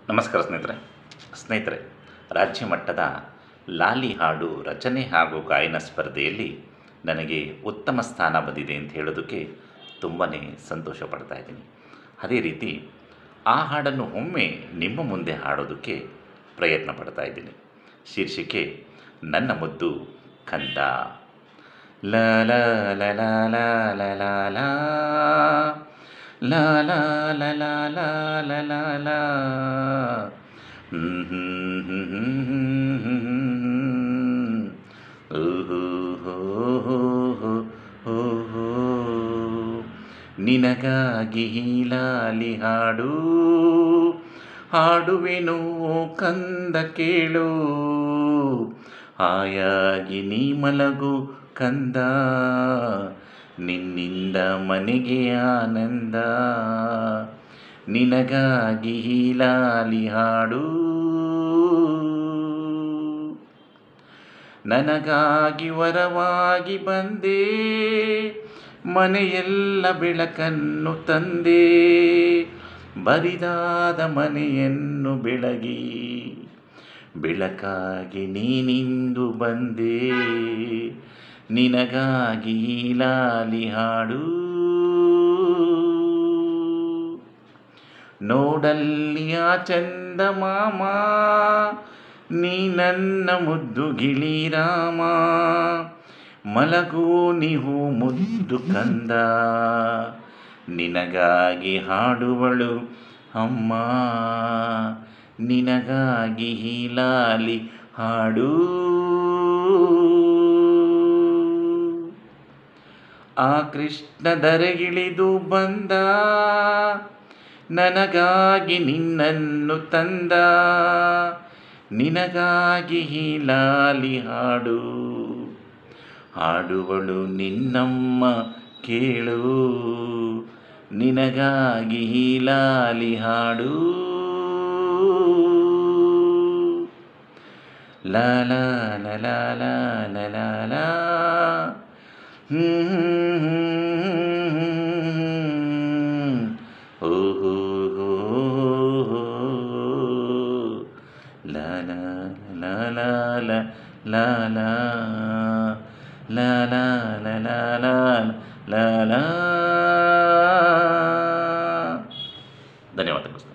ನಮಸ್ಕಾರ ಸ್ನೇಹಿತರೆ ಸ್ನೇಹಿತರೆ ರಾಜ್ಯ ಮಟ್ಟದ ಲಾಲಿ ಹಾಡು ರಚನೆ ಹಾಗೂ ಗಾಯನ ಸ್ಪರ್ಧೆಯಲ್ಲಿ ನನಗೆ ಉತ್ತಮ ಸ್ಥಾನ ಬಂದಿದೆ ಅಂತ ಹೇಳೋದಕ್ಕೆ ತುಂಬಾ ಸಂತೋಷ ಪಡ್ತಾ ಇದ್ದೀನಿ ಅದೇ ರೀತಿ ಆ ಹಾಡನ್ನು ಒಮ್ಮೆ ನಿಮ್ಮ ಮುಂದೆ ಹಾಡೋದಕ್ಕೆ ಪ್ರಯತ್ನ ಪಡ್ತಾ ಇದ್ದೀನಿ ಶೀರ್ಷಿಕೆ ನನ್ನ ಮುದ್ದು ಕಂದ ಲ ಲ ಲ ಲ ಲ ಲ ಲ ಲ ಲ ಲ ಲ ಲ ಲ ಲ ಲ ಲ ಹ್ಮ್ ಹ್ಮ್ ಹ್ಮ್ ಹ್ಮ್ ಹ್ಮ್ ಹ್ಮ್ ಹ್ಮ್. ಓಹೋ ಹೋ ಹೋ ಹೋ ಹೋ ಹೋ. ನಿನಗಾಗಿ ಹೀಲಾಲಿ ಹಾಡು ಹಾಡುವೆನು ಕಂದ ಕೇಳು ಹಾಯಾಗಿ ನೀ ಮಲಗು ಕಂದ ನಿನ್ನಿಂದ ಮನೆಗೆ ಆನಂದ ನಿನಗಾಗಿ ಹೀಲಾಲಿ ಹಾಡು ನನಗಾಗಿ ವರವಾಗಿ ಬಂದೆ ಮನೆಯೆಲ್ಲ ಬೆಳಕನ್ನು ತಂದೆ ಬರಿದಾದ ಮನೆಯನ್ನು ಬೆಳಗಿ ಬೆಳಕಾಗಿ ನೀನಿಂದು ಬಂದೆ ನಿನಗಾಗಿ ಲಾಲಿ ಹಾಡು ನೋಡಲ್ಲಿ ಆ ಚಂದ ಮಾಮ ನೀ ನನ್ನ ಮುದ್ದು ಗಿಳಿರಾಮ ಮಲಗು ನೀವು ಮುದ್ದು ಕಂದ ನಿನಗಾಗಿ ಹಾಡುವಳು ಅಮ್ಮ ನಿನಗಾಗಿ ಹೀಲಾಲಿ ಹಾಡು ಆ ಕೃಷ್ಣ ದರೆಗಿಳಿದು ಬಂದ ನನಗಾಗಿ ನಿನ್ನನ್ನು ತಂದ ನಿನಗಾಗಿ ಹೀಲಾಲಿ ಹಾಡು ಹಾಡುವಳು ನಿನ್ನಮ್ಮ ಕೇಳು ನಿನಗಾಗಿ ಹೀಲಾಲಿ ಹಾಡು ಲ ಲ ಲ ಲ ಲ ಲ ಲ ಲ ಹ್ಮ್ ಓ ಹೋ ಹೋ ಹೋ ಲ ಲ ಲ ಲ ಲ ಲ ಲ ಲ ಲ ಲ ಲ ಲ ಲ ಲ ಧನ್ಯವಾದಗಳು